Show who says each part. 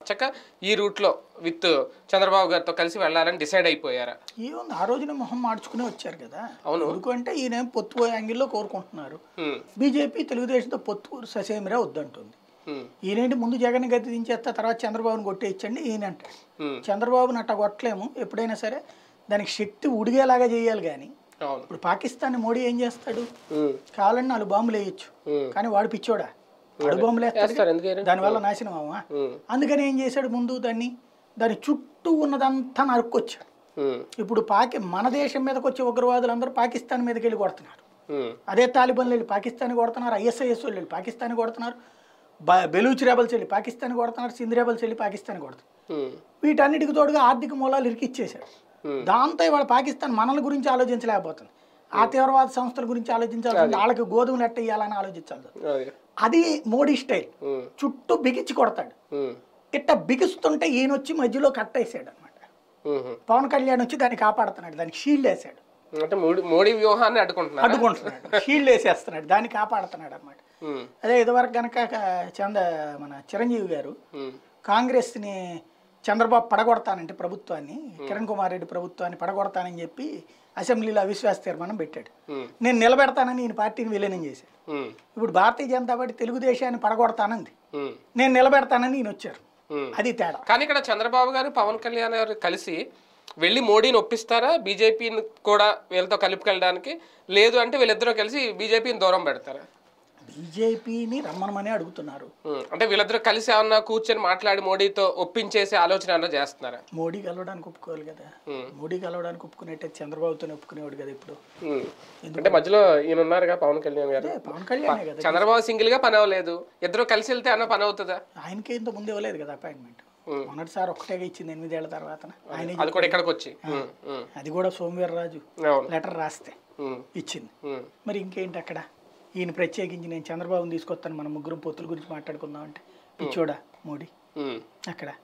Speaker 1: చక్క ఈ రూట్లో విత్ చంద్రబాబు గారితో కలిసి వెళ్ళాలని డిసైడ్ అయిపోయారా
Speaker 2: ఏముంది ఆ రోజున మొహం మార్చుకునే వచ్చారు కదా
Speaker 1: అవును.
Speaker 2: ఎందుకు అంటే ఈయన పొత్తు యాంగిల్లో కోరుకుంటున్నారు
Speaker 1: ఉమ్,
Speaker 2: బీజేపీ తెలుగుదేశంతో పొత్తు ససేమిరా వద్దంటుంది
Speaker 1: ఉమ్,
Speaker 2: ఈయనేంటి ముందు జగన్ గతి దించేస్తా తర్వాత చంద్రబాబుని కొట్టేయచ్చండి ఈయన అంటాడు
Speaker 1: ఉమ్,
Speaker 2: చంద్రబాబుని అట్ట కొట్టలేము ఎప్పుడైనా సరే దానికి శక్తి ఉడిగేలాగా చేయాలి కానీ
Speaker 1: అవును
Speaker 2: ఇప్పుడు పాకిస్తాన్ మోడీ ఏం చేస్తాడు
Speaker 1: ఉమ్,
Speaker 2: కావాలని నాలుగు బాంబులు వేయచ్చు
Speaker 1: ఉమ్.
Speaker 2: కానీ వాడు పిచ్చోడా వాడు బాంబులు వేస్తాడు
Speaker 1: వేస్తారు ఎందుకు వేయరు?
Speaker 2: దానివల్ల నాశనం అవ్వా
Speaker 1: ఉమ్,
Speaker 2: అందుకని ఏం చేశాడు ముందు దాన్ని దాని చుట్టూ ఉన్నదంతా నరుక్కొచ్చాడు
Speaker 1: ఉమ్,
Speaker 2: ఇప్పుడు పాకి మన దేశం మీదకి వచ్చే ఉగ్రవాదులు అందరూ పాకిస్తాన్ మీదకి వెళ్ళి కొడుతున్నారు
Speaker 1: ఉమ్,
Speaker 2: అదే తాలిబాన్లు వెళ్ళి పాకిస్తాన్ కొడుతున్నారు ఐఎస్ఐఎస్ వాళ్ళు వెళ్ళి పాకిస్తాన్ కొడుతున్నారు బ- బెలూచ్ రెబల్స్ వెళ్ళి పాకిస్తాన్ కొడుతున్నారు సింధ్ రెబల్స్ వెళ్ళి పాకిస్తాన్ కొడుతున్నారు
Speaker 1: ఉమ్,
Speaker 2: వీటన్నిటికి తోడుగా ఆర్థిక మూలాలు ఇరికిచ్చేశాడు
Speaker 1: Hmm.
Speaker 2: దాంతో ఇవాళ పాకిస్తాన్ మనల గురించి ఆలోచించలేకపోతుంది ఆ తీవ్రవాద సంస్థల గురించి ఆలోచించాల్సింది వాళ్ళకి గోధుమలు ఎట్ట ఇయ్యాలని ఆలోచించాలి
Speaker 1: అది
Speaker 2: అది మోడీ స్టైల్
Speaker 1: ఉమ్,
Speaker 2: చుట్టూ బిగించి కొడతాడు
Speaker 1: ఉమ్,
Speaker 2: ఇట్ట బిగిస్తుంటే ఈయన వచ్చి మధ్యలో కట్టేసాడు అనమాట
Speaker 1: ఉమ్.
Speaker 2: పవన్ కళ్యాణ్ వచ్చి దాన్ని కాపాడుతున్నాడు దానికి షీల్డ్ వేసాడు
Speaker 1: అంటే మోడీ మోడీ వ్యూహాన్ని అడ్డుకుంటున్నారు
Speaker 2: అడ్డుకుంటున్నాడు షీల్డ్ వేసేస్తున్నాడు దాన్ని కాపాడుతున్నాడు అనమాట అదే ఇదివరకు కనుక చంద మన చిరంజీవి గారు కాంగ్రెస్ని చంద్రబాబు పడగొడతానంటే ప్రభుత్వాన్ని కిరణ్ కుమార్ రెడ్డి ప్రభుత్వాన్ని పడగొడతానని చెప్పి అసెంబ్లీలో అవిశ్వాస తీర్మానం పెట్టాడు నేను నిలబెడతానని ఈయన పార్టీని విలీనం చేశాడు ఇప్పుడు భారతీయ జనతా పార్టీ తెలుగుదేశాన్ని పడగొడతానంది నేను నిలబెడతానని ఈయన వచ్చారు అది తేడా
Speaker 1: కానీ ఇక్కడ చంద్రబాబు గారు పవన్ కళ్యాణ్ గారు కలిసి వెళ్ళి మోడీని ఒప్పిస్తారా బీజేపీని కూడా వీళ్ళతో కలుపుకెళ్ళడానికి లేదు అంటే వీళ్ళిద్దరూ కలిసి బీజేపీని దూరం పెడతారా
Speaker 2: బీజేపీని రమ్మనమని అడుగుతున్నారు
Speaker 1: ఉమ్, అంటే వీళ్ళిద్దరూ కలిసి ఏమన్నా కూర్చొని మాట్లాడి మోడీతో ఒప్పించేసే ఆలోచన ఏమన్నా చేస్తున్నారా
Speaker 2: మోడీ కలవడానికి ఒప్పుకోవాలి కదా
Speaker 1: Hmm.
Speaker 2: మోడీ కలవడానికి ఒప్పుకునేట్టే చంద్రబాబుతో ఒప్పుకునేవాడు కదా ఇప్పుడు
Speaker 1: ఉమ్. అంటే మధ్యలో ఈయన ఉన్నారుగా పవన్ కళ్యాణ్ గారు
Speaker 2: అదే పవన్ కళ్యాణ్ కదా
Speaker 1: చంద్రబాబు సింగిల్ గా పని అవ్వలేదు ఇద్దరు కలిసి వెళ్తే అన్న పని అవుతుందా
Speaker 2: ఆయనకే ఇంత ముందు ఇవ్వలేదు కదా అపాయింట్మెంట్
Speaker 1: Hmm.
Speaker 2: మొన్నటిసారి ఒక్కటేగా ఇచ్చింది ఎనిమిదేళ్ల తర్వాత ఆయన
Speaker 1: అది కూడా ఇక్కడికి వచ్చి ఉమ్, ఉమ్,
Speaker 2: అది కూడా సోమవీర్రాజు
Speaker 1: అవును
Speaker 2: లెటర్ రాస్తే
Speaker 1: ఉమ్,
Speaker 2: ఇచ్చింది
Speaker 1: ఉమ్.
Speaker 2: మరి ఇంకేంటి అక్కడ ఈయన ప్రత్యేకించి నేను చంద్రబాబుని తీసుకొస్తాను మనం ముగ్గురం పొత్తుల గురించి మాట్లాడుకుందాం అంటే పిచ్చోడా మోడీ
Speaker 1: ఉమ్.
Speaker 2: అక్కడ